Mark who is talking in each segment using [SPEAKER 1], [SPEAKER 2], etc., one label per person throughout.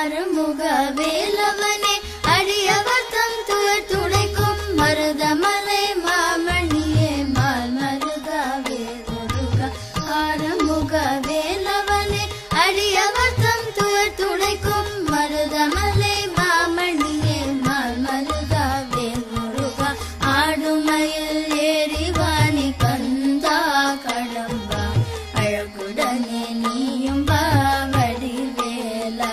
[SPEAKER 1] ஆறுமுக வேலவனே அடியவர் தம் துயர் துடைக்கும் மருதமலை மாமணியே மால் மருகா வேலுருகா ஆறுமுக வேலவனே அடியவர் தம் துயர் துடைக்கும் மருதமலை மாமணியே மால் மருகா வேலுருகா ஆடுமயில் ஏறிவாணி கந்தா கடம்பா அழகுடனே நீயும் பாவடி வேலா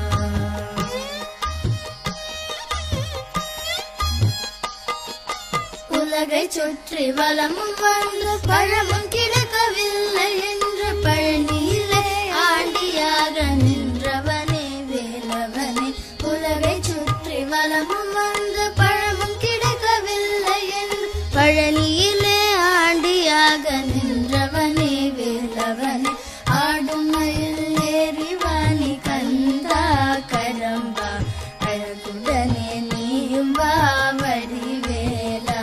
[SPEAKER 1] உலகை சுற்றி வலமும் வந்து பழமும் கிடைக்கவில்லை என்று பழனியிலே ஆண்டியாக நின்றவனே வேலவனே உலகை சுற்றி வலமும் வந்து பழமும் கிடைக்கவில்லை என்று பழனியிலே ஆண்டியாக நின்றவனே வேலவனே ஆடும் மயில் ஏறிவாணி கந்தா கரம்பா அழகுடனே நீயும் வாவடி வேலா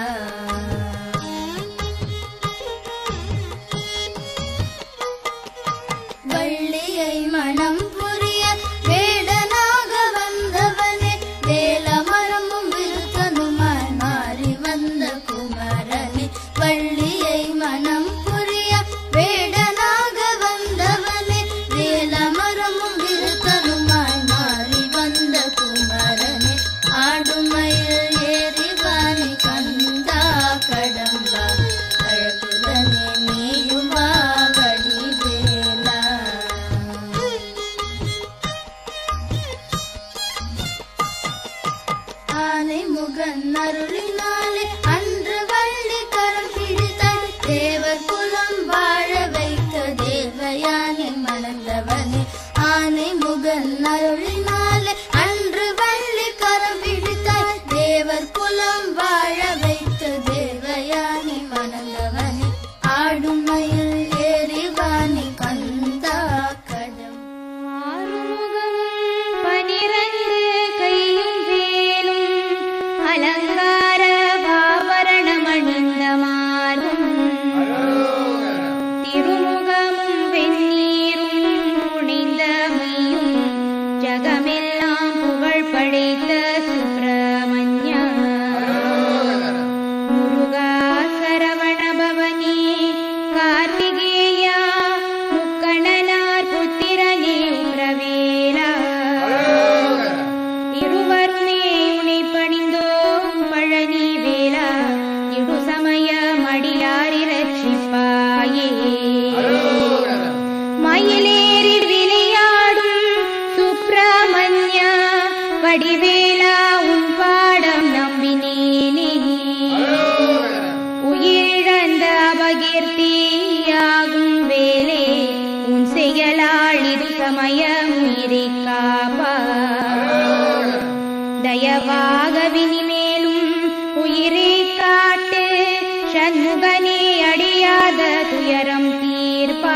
[SPEAKER 1] வள்ளியை மனம் புரிய வேடனாக வந்தவனே வேலமரமும் விருத்தனுமாய் மாறி வந்த குமரனே வள்ளியை மனம் புரிய வேடனாக வந்தவனே வேலமரமும் விருத்தனுமாய் மாறி வந்த குமரனே ஆடுமயில் ஏறிவானி கந்தா கடம்பா அழகுடனே நீயும் வாவடி வேலா ஆனை முகன் அருளினாலே அன்று வள்ளி கரம் பிடித்தாய் தேவர் குலம் வாழ வைத்த தேவயானி மணந்தவனே ஆனை முகன் அருளினாலே அன்று வள்ளி கரம் பிடித்தாய் தேவர் குலம் வாழ வைத்த தேவயானி மணந்தவனே ஆடும் மயில் ஏறிவானி கந்தா கடம்
[SPEAKER 2] ஆறுமுகமும் பனிரண்டு கையும் வேலும் அலங்கார ஆபரணமணிந்த மார்பும் திருமுகமும் வெந்நீரும் குனிந்த மையும் ஜகமெல்லாம் புகழ் படைத்த சுப்பிரமணியா முருகா சரவண பவனி கார்த்திகேயா முக்கணனார் புத்திரனே உறவேலா இருவருமே உனை பணிந்தோம் பழனி வேலா இடு சமய மடியாரி ரட்சிப்பாயே மயிலேறி விளையாடும் சுப்பிரமணியா வடிவேலா உன் பாடம் நம்பினேனே உயிரிழந்த அபகீர்த்தியாகும் வேலே உன் செயலால் இது சமயம் உயிரை காப்பா தயவாக வினிமேலும் உயிரை காட்டு சண்முகனே அடியாத துயரம் தீர்ப்பா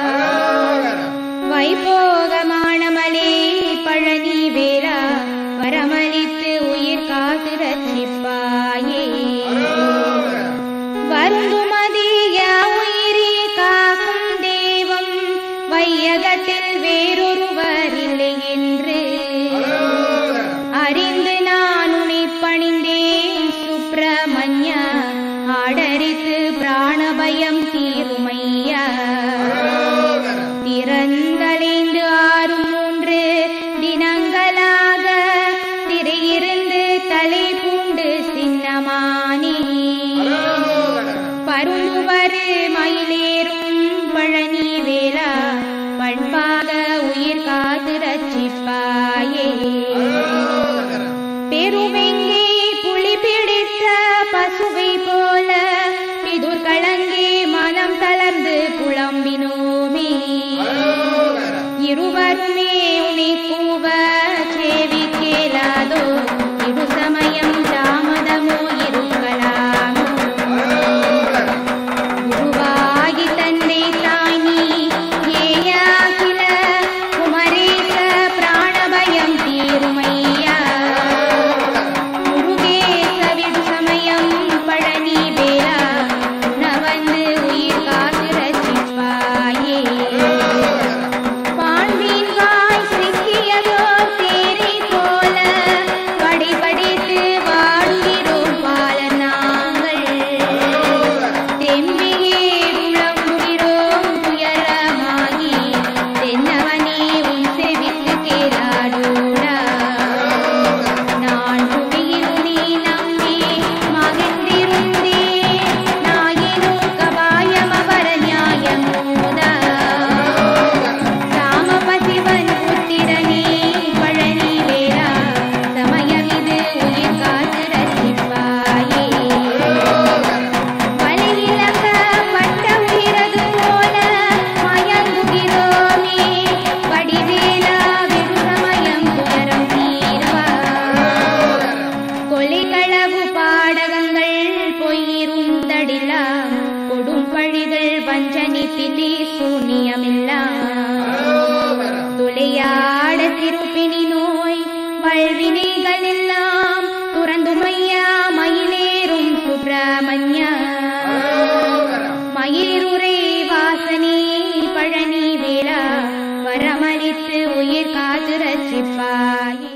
[SPEAKER 2] வைபோகமானமலே பழனி வேலா வரமளித்து உயிர் காத்து ரட்சிப்பாயே வருந்துமதிய உயிரே காக்கும் தெய்வம் வையகத்தில் வேறொருவர் இல்லை என்று அறிந்து நான் உனை பணிந்தேன் சுப்பிரமணியா ஆடரித்து பிராணபயம் தீருமையா திறந்தலைந்து ஆறு மூன்று தினங்களாக திரையிருந்து தலை பூண்டு சின்னமானே பருந்துவரு மயிலேறும் பழனி வேலா பண்பாக உயிர் காத்து ரட்சிப்பாயே பெருவெங்கே புலி பிடித்த பசுவை போல பிதுர் கலங்கே மனம் தளர்ந்து புலம்பினோமே இருவருமே உனை கூவ சேவி கேளாதோ இடு சமயம் தாமதமோ இருக்கலாமோ குருவாகி தந்தை தாய் நீ ஏயாகில குமரேச பிராணபயம் தீருமையா முருகேச விடு சமயம் பழனி வேலா உணவந்து உயிர் காத்து ரசிப்பாயே பாண்டின் வாய் சிக்கியதோ சிறுபிணி நோய் வல்வினைகள் எல்லாம் துறந்துமையா மயிலேறும் சுப்பிரமணியா மயிலுரை வாசனே பழனி வேளா வரமளித்து உயிர் காத்து ரட்சிப்பாயே